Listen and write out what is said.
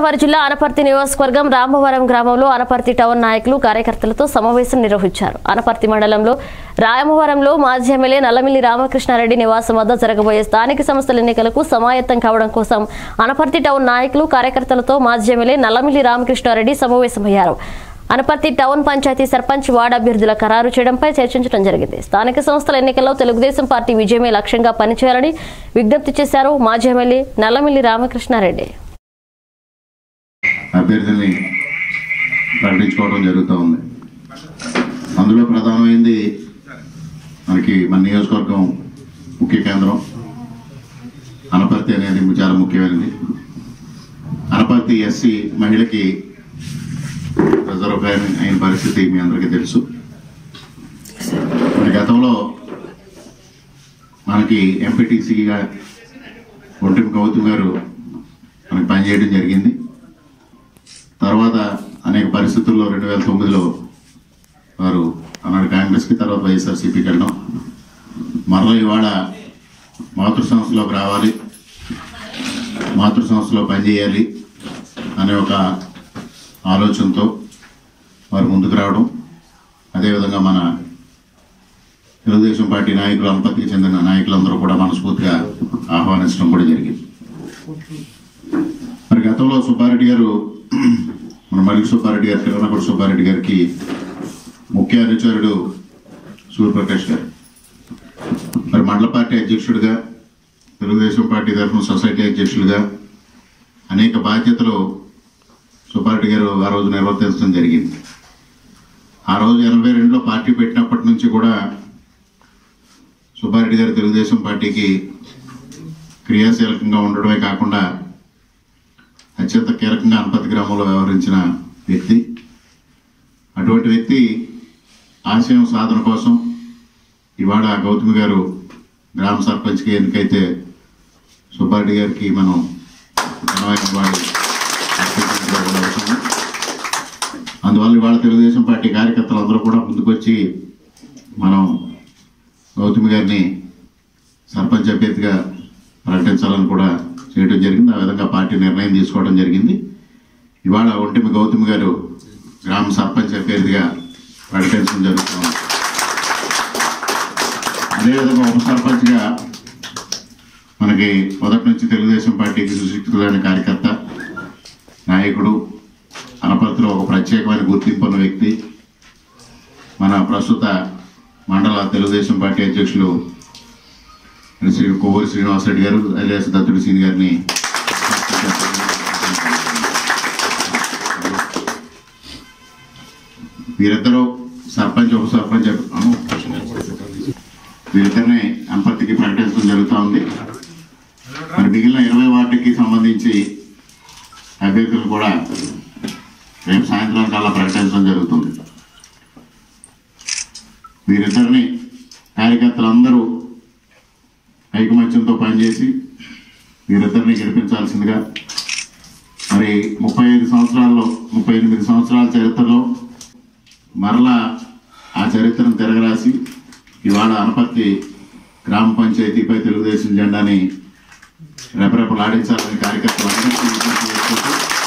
గోదావరి జిల్లా అనపర్తి నియోజకవర్గం రామవరం గ్రామంలో అనపర్తి టౌన్ నాయకులు కార్యకర్తలతో సమావేశం నిర్వహించారు అనపర్తి మండలంలో రామవరంలో మాజీ ఎమ్మెల్యే నల్లమిల్లి రామకృష్ణారెడ్డి నివాసం వద్ద జరగబోయే స్థానిక సంస్థల ఎన్నికలకు సమాయత్తం కావడం కోసం అనపర్తి టౌన్ నాయకులు కార్యకర్తలతో మాజీ ఎమ్మెల్యే నల్లమిల్లి రామకృష్ణారెడ్డి సమావేశమయ్యారు అనపర్తి టౌన్ పంచాయతీ సర్పంచ్ వార్డు అభ్యర్థుల ఖరారు చేయడంపై చర్చించడం జరిగింది స్థానిక సంస్థల ఎన్నికల్లో తెలుగుదేశం పార్టీ విజయమే లక్ష్యంగా పనిచేయాలని విజ్ఞప్తి చేశారు మాజీ ఎమ్మెల్యే నల్లమిల్లి రామకృష్ణారెడ్డి అభ్యర్థుల్ని ప్రకటించుకోవడం జరుగుతూ ఉంది అందులో ప్రధానమైంది మనకి మన నియోజకవర్గం ముఖ్య కేంద్రం అనపర్తి అనేది చాలా ముఖ్యమైనది అనపర్తి ఎస్సీ మహిళకి రిజర్వ్ అయిన అయిన పరిస్థితి మీ అందరికీ తెలుసు మరి గతంలో మనకి ఎంపీటీసీగా ఒంటిమి గౌతమ్ గారు మనకి పనిచేయడం జరిగింది తర్వాత అనేక పరిస్థితుల్లో రెండు వేల తొమ్మిదిలో వారు అన్నాడు కాంగ్రెస్కి తర్వాత వైఎస్ఆర్సీపీకి వెళ్ళడం మరలా ఇవాళ మాతృ సంస్థలోకి రావాలి మాతృ సంస్థలో పనిచేయాలి అనే ఒక ఆలోచనతో వారు ముందుకు రావడం అదేవిధంగా మన తెలుగుదేశం పార్టీ నాయకులు అంపతికి చెందిన నాయకులందరూ కూడా మనస్ఫూర్తిగా ఆహ్వానించడం కూడా జరిగింది మరి గతంలో సుబ్బారెడ్డి గారు మన మల్లిక సుబ్బారెడ్డి గారు కిరణపూడి సుబ్బారెడ్డి గారికి ముఖ్య అనుచరుడు సూర్యప్రకాష్ గారు మరి మండల పార్టీ అధ్యక్షుడిగా తెలుగుదేశం పార్టీ తరఫున సొసైటీ అధ్యక్షులుగా అనేక బాధ్యతలు సుబ్బారెడ్డి గారు ఆ రోజు నిర్వర్తించడం జరిగింది ఆ రోజు ఎనభై రెండులో పార్టీ పెట్టినప్పటి నుంచి కూడా సుబ్బారెడ్డి గారు తెలుగుదేశం పార్టీకి క్రియాశీలకంగా ఉండడమే కాకుండా అత్యంత కీలకంగా అనపతి గ్రామంలో వ్యవహరించిన వ్యక్తి అటువంటి వ్యక్తి ఆశయం సాధన కోసం ఇవాళ గౌతమి గారు గ్రామ సర్పంచ్కి ఎన్నికైతే సుబ్బారెడ్డి గారికి మనం ఘనమైన వాడి అర్పించడం అవసరం. అందువల్ల ఇవాళ తెలుగుదేశం పార్టీ కార్యకర్తలు అందరూ కూడా ముందుకొచ్చి మనం గౌతమి గారిని సర్పంచ్ అభ్యర్థిగా ప్రకటించాలని కూడా చేయడం జరిగింది ఆ విధంగా పార్టీ నిర్ణయం తీసుకోవడం జరిగింది ఇవాళ ఒంటిమి గౌతమి గారు గ్రామ సర్పంచ్ అభ్యర్థిగా ప్రకటించడం జరుగుతుంది అదేవిధంగా ఉప సర్పంచ్గా మనకి మొదటి నుంచి తెలుగుదేశం పార్టీకి సుశిక్షితులైన కార్యకర్త నాయకుడు అనపర్తిలో ఒక ప్రత్యేకమైన గుర్తింపు ఉన్న వ్యక్తి మన ప్రస్తుత మండల తెలుగుదేశం పార్టీ అధ్యక్షులు శ్రీ కొవ్వూరి శ్రీనివాసరెడ్డి గారు అలియాస్ దత్తుడి సీని గారిని వీరిద్దరూ సర్పంచ్ ఉప సర్పంచ్ అను, వీరిద్దరిని అంపత్తికి ప్రకటించడం జరుగుతూ ఉంది మరి మిగిలిన ఇరవై వార్డుకి సంబంధించి అభ్యర్థులు కూడా రేపు సాయంత్రం కల్లా ప్రకటించడం జరుగుతుంది వీరిద్దరిని కార్యకర్తలందరూ ఐకమత్యంతో పనిచేసి వీరిద్దరిని గెలిపించాల్సిందిగా మరి ముప్పై ఐదు సంవత్సరాల్లో ముప్పై ఎనిమిది సంవత్సరాల చరిత్రలో మరలా ఆ చరిత్రను తిరగరాసి ఇవాళ అనపర్తి గ్రామ పంచాయతీపై తెలుగుదేశం జెండాని రెపరెపలాడించాలని కార్యకర్తలందరికీ విజ్ఞప్తి చేసుకుంటూ